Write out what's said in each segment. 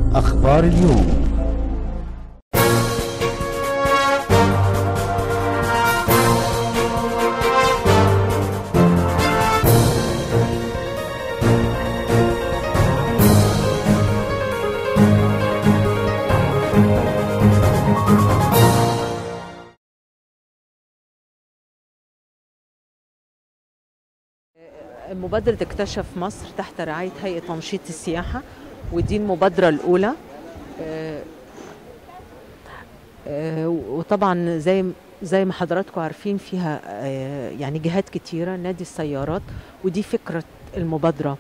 أخبار اليوم مبادرة اكتشف مصر تحت رعاية هيئة تنشيط السياحة ودي المبادرة الأولى آه، آه، وطبعا زي زي ما حضراتكم عارفين فيها آه، يعني جهات كتيرة نادي السيارات ودي فكرة المبادرة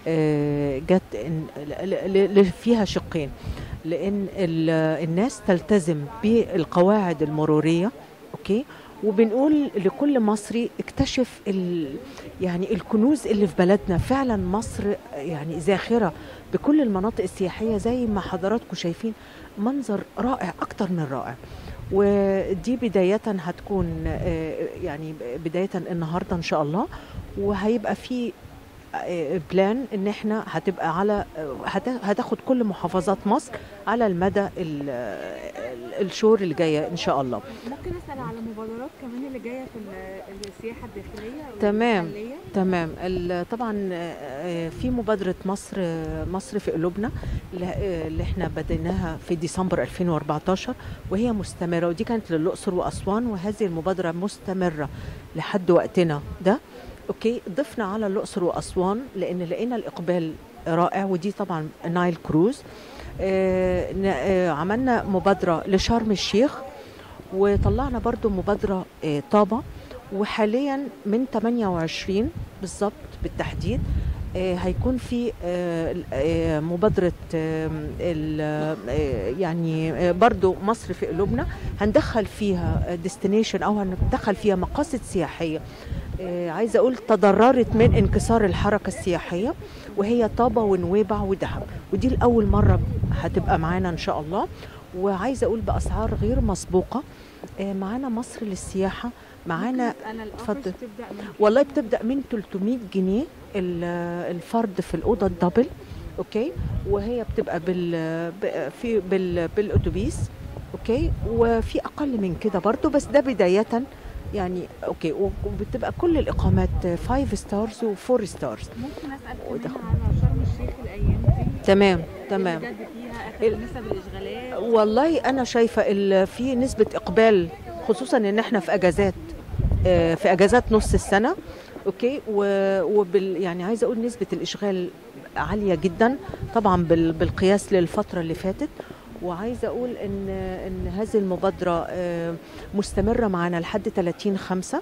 آه، جت إن- ل- ل- ل- فيها شقين لأن ال- الناس تلتزم بالقواعد المرورية أوكي وبنقول لكل مصري اكتشف ال يعني الكنوز اللي في بلدنا فعلا مصر يعني زاخرة بكل المناطق السياحية زي ما حضراتكم شايفين منظر رائع أكتر من رائع ودي بداية هتكون آه، يعني بداية النهاردة إن شاء الله وهيبقى في آه، بلان ان احنا هتبقى على آه، هت- هتاخد كل محافظات مصر على المدى ال- ال- الشهور اللي جايه ان شاء الله ممكن اسال على مبادرات كمان اللي جايه في ال- السياحه الداخليه أو تمام. المحلية؟ تمام ال- طبعا آه، في مبادرة مصر آه، مصر في قلوبنا اللي آه، اللي احنا بديناها في ديسمبر 2014 وهي مستمرة ودي كانت للأقصر وأسوان وهذه المبادرة مستمرة لحد وقتنا ده اوكي ضفنا على الأقصر وأسوان لأن لقينا الإقبال رائع ودي طبعا نايل كروز آه، ن- آه، عملنا مبادرة لشرم الشيخ وطلعنا برضو مبادرة آه، طابة وحاليا من 28 بالظبط بالتحديد آه، هيكون في آه، آه، مبادرة آه، ال- آه، يعني آه، برضو مصر في قلوبنا هندخل فيها ديستنيشن أو هندخل فيها مقاصد سياحية آه، عايزة أقول تضررت من انكسار الحركة السياحية وهي طابة ونويبع ودهب ودي لأول مرة هتبقى معانا إن شاء الله وعايزة أقول بأسعار غير مسبوقة آه، معانا مصر للسياحة معانا ممكن انا اتفضل. الافرج تبدا من والله بتبدا من 300 جنيه ال- الفرد في الاوضه الدبل اوكي وهي بتبقى بال ب- في بال بالاتوبيس اوكي وفي اقل من كده برضو بس ده بدايه يعني اوكي وبتبقى كل الاقامات 5 ستارز و4 ستارز ممكن اسال وده- كمان على شرم الشيخ الايام دي تمام إيه تمام اللي جد فيها ال- اخر نسب الاشغالات والله انا شايفه ال- في نسبه اقبال خصوصا ان احنا في اجازات آه، في اجازات نص السنه اوكي و- وبال يعني عايزه اقول نسبه الاشغال عاليه جدا طبعا بال- بالقياس للفتره اللي فاتت وعايزه اقول ان ان هذه المبادره آه، مستمره معنا لحد 30 5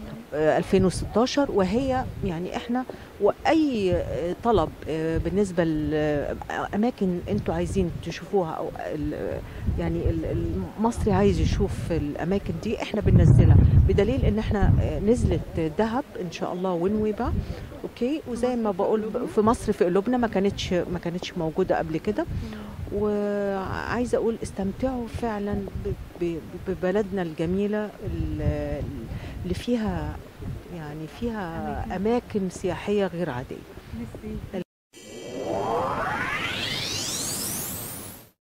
2016 وهي يعني احنا واي آه، طلب آه، بالنسبه لاماكن انتوا عايزين تشوفوها او ال- يعني ال- المصري عايز يشوف الاماكن دي احنا بننزلها بدليل ان احنا آه، نزلت دهب ان شاء الله ونويبع اوكي وزي ما بقول ب- في مصر في قلوبنا ما كانتش ما كانتش موجوده قبل كده وعايزه اقول استمتعوا فعلا ب- ب- ببلدنا الجميله ال- اللي فيها يعني فيها اماكن سياحيه غير عاديه ميرسي